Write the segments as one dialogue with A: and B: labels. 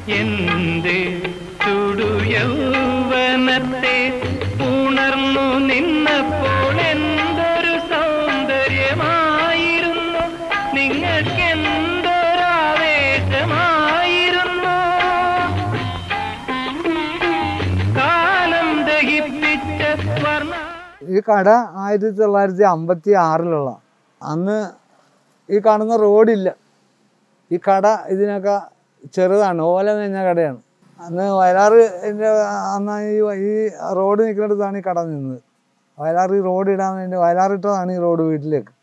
A: എന്റെ ചുടുയൗവനത്തെ ഉണർന്നു നിന്നപ്പോൾ എന്തൊരു സൗന്ദര്യമായിരുന്നു നിങ്ങൾക്ക് എന്തൊരാവേശമായിരുന്നു കാലം ദഹിപ്പിച്ച വർണ്ണ
B: ഈ കട ആയിരത്തി തൊള്ളായിരത്തി അമ്പത്തി ആറിലുള്ള അന്ന് ഈ കാണുന്ന റോഡില്ല ഈ കട ഇതിനൊക്കെ ചെറുതാണ് ഓല നിന്ന കടയാണ് അന്ന് വയലാറ് എൻ്റെ അന്ന് ഈ വ- ഈ റോഡ് നിൽക്കുന്നിടത്താണ് ഈ കട നിന്നത് വയലാറ് ഈ റോഡ് ഇടാൻ വേണ്ടി വയലാറിട്ടതാണ് ഈ റോഡ് വീട്ടിലേക്ക്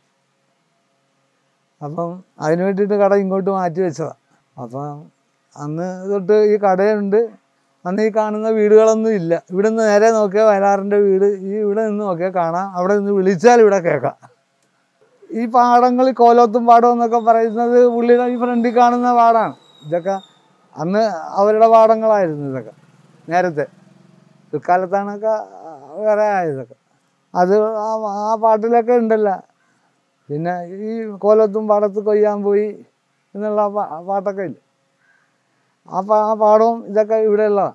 B: അപ്പം അതിന് വേണ്ടിയിട്ട് കട ഇങ്ങോട്ട് മാറ്റി വെച്ചതാണ് അപ്പം അന്ന് തൊട്ട് ഈ കടയുണ്ട് അന്ന് ഈ കാണുന്ന വീടുകളൊന്നും ഇല്ല ഇവിടെ നിന്ന് നേരെ നോക്കിയാൽ വയലാറിൻ്റെ വീട് ഈ ഇവിടെ നിന്ന് നോക്കിയാൽ കാണാം അവിടെ നിന്ന് വിളിച്ചാൽ ഇവിടെ കേൾക്കാം ഈ പാടങ്ങൾ കോലോത്തും പാടം എന്നൊക്കെ പറയുന്നത് പുള്ളിയുടെ ഈ ഫ്രണ്ടിൽ കാണുന്ന പാടാണ് ഇതൊക്കെ അന്ന് അവരുടെ പാടങ്ങളായിരുന്നു ഇതൊക്കെ നേരത്തെ പിൽക്കാലത്താണൊക്കെ വേറെ ആയതൊക്കെ അത് ആ ആ പാട്ടിലൊക്കെ ഉണ്ടല്ലോ പിന്നെ ഈ കോലത്തും പാടത്ത് കൊയ്യാൻ പോയി എന്നുള്ള ആ പാ- ആ പാട്ടൊക്കെ ഇല്ല ആ പാ ആ പാടവും ഇതൊക്കെ ഇവിടെ ഉള്ളതാണ്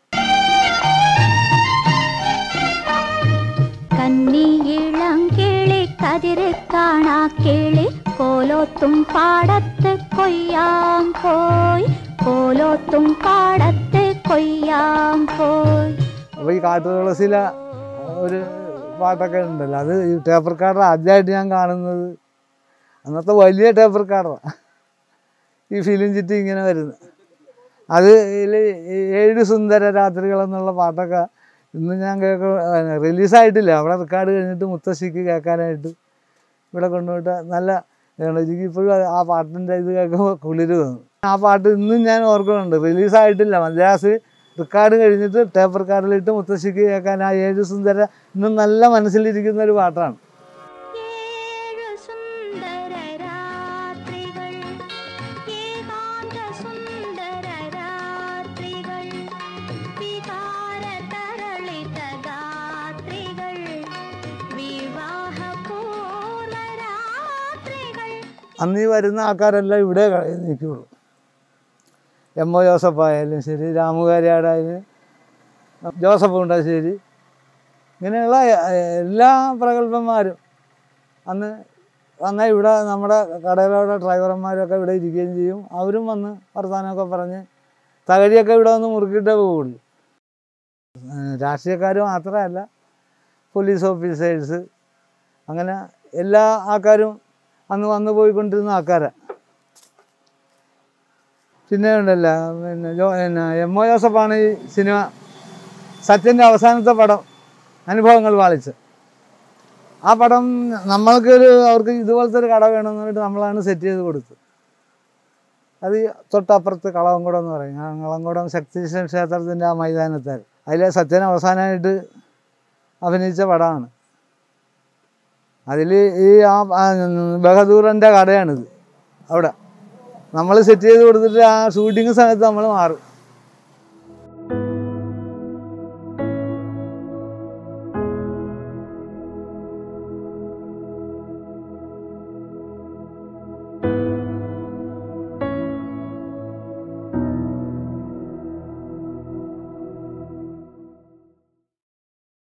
C: കന്നിയിളം കിളി കതിര് കാണാ കിളി കോലോത്തും പാടത്ത് കൊയ്യാൻ പോയി കോലോത്തും പാടത്ത് കൊയ്യാൻ പോയി
B: അപ്പോൾ ഈ കാട്ടുതുളസിയിലെ ഒരു പാട്ടൊക്കെ ഉണ്ടല്ലോ അത് ഈ ടേപ്പർ കാർഡർ ആദ്യമായിട്ട് ഞാൻ കാണുന്നത് അന്നത്തെ വലിയ ടേപ്പർ കാർഡറാണ് ഈ ഫിലിം ചുറ്റി ഇങ്ങനെ വരുന്നത് അത് ഇതിൽ ഏഴ് സുന്ദര രാത്രികൾ എന്നുള്ള പാട്ടൊക്കെ ഇന്ന് ഞാൻ കേൾക്ക റിലീസായിട്ടില്ല അവിടെ റെക്കോർഡ് കഴിഞ്ഞിട്ട് മുത്തശ്ശിക്ക് കേൾക്കാനായിട്ട് ഇവിടെ കൊണ്ടുപോയിട്ട് നല്ല ഇതാണ്. എനിക്ക് ഇപ്പോഴും അത് ആ പാട്ടിൻ്റെ ഇത് കേൾക്കുമ്പോൾ കുളിര് തോന്നും ആ പാട്ട് ഇന്നും ഞാൻ ഓർക്കുന്നുണ്ട് റിലീസായിട്ടില്ല മദ്രാസ് റെക്കോർഡ് കഴിഞ്ഞിട്ട് ടേപ്പ് റെക്കോർഡിലിട്ട് മുത്തശ്ശിക്ക് കേൾക്കാൻ ആ ഏഴ് സുന്ദര ഇന്നും നല്ല മനസ്സിലിരിക്കുന്ന ഒരു പാട്ടാണ്
C: ഏഴു സുന്ദര രാത്രികൾ ഏകാന്ത സുന്ദര രാത്രികൾ വികാര തരളിത ഗാത്രികൾ വിവാഹ പൂർണ്ണ രാത്രികൾ
B: അന്ന് ഈ വരുന്ന ആൾക്കാരെല്ലാം ഇവിടെ നിൽക്കുകയുള്ളൂ എം ഒ ജോസഫ് ആയാലും ശരി രാമുകാരിയാടായാലും ജോസഫ് ഉണ്ടാശ്ശേരി ഇങ്ങനെയുള്ള എല്ലാ പ്രഗത്ഭന്മാരും അന്ന് വന്നാൽ ഇവിടെ നമ്മുടെ കടയിലുള്ള ഡ്രൈവർമാരൊക്കെ ഇവിടെ ഇരിക്കുകയും ചെയ്യും അവരും വന്ന് വർത്തമാനമൊക്കെ പറഞ്ഞ് തകഴിയൊക്കെ ഇവിടെ വന്ന് മുറുക്കിയിട്ടേ പോവുള്ളൂ ഏഹ് രാഷ്ട്രീയക്കാർ മാത്രമല്ല പോലീസ് ഓഫീസേഴ്സ് അങ്ങനെ എല്ലാ ആൾക്കാരും അന്ന് വന്നു പോയിക്കൊണ്ടിരുന്ന ആൾക്കാരാണ് പിന്നെ ഉണ്ടല്ലോ പിന്നെ ജോ പിന്നെ എം ഒ ജോസഫാണ് ഈ സിനിമ സത്യൻ്റെ അവസാനത്തെ പടം അനുഭവങ്ങൾ വാളിച്ച് ആ പടം നമ്മൾക്കൊരു അവർക്ക് ഇതുപോലത്തെ ഒരു കട വേണമെന്ന് പറഞ്ഞിട്ട് നമ്മളാണ് സെറ്റ് ചെയ്ത് കൊടുത്തത് അത് ഈ തൊട്ടപ്പുറത്ത് കളവൻകുടം എന്ന് പറയും ആ കളവൻകുടം ശക്തീശ്വരൻ ക്ഷേത്രത്തിൻ്റെ ആ മൈതാനത്താൽ അതിലെ സത്യൻ അവസാനമായിട്ട് അഭിനയിച്ച പടമാണ് അതിൽ ഈ ആ ആ ബഹദൂറിൻ്റെ കടയാണിത് അവിടെ നമ്മൾ സെറ്റ് ചെയ്ത് കൊടുത്തിട്ട് ആ ഷൂട്ടിങ് സമയത്ത് നമ്മൾ മാറും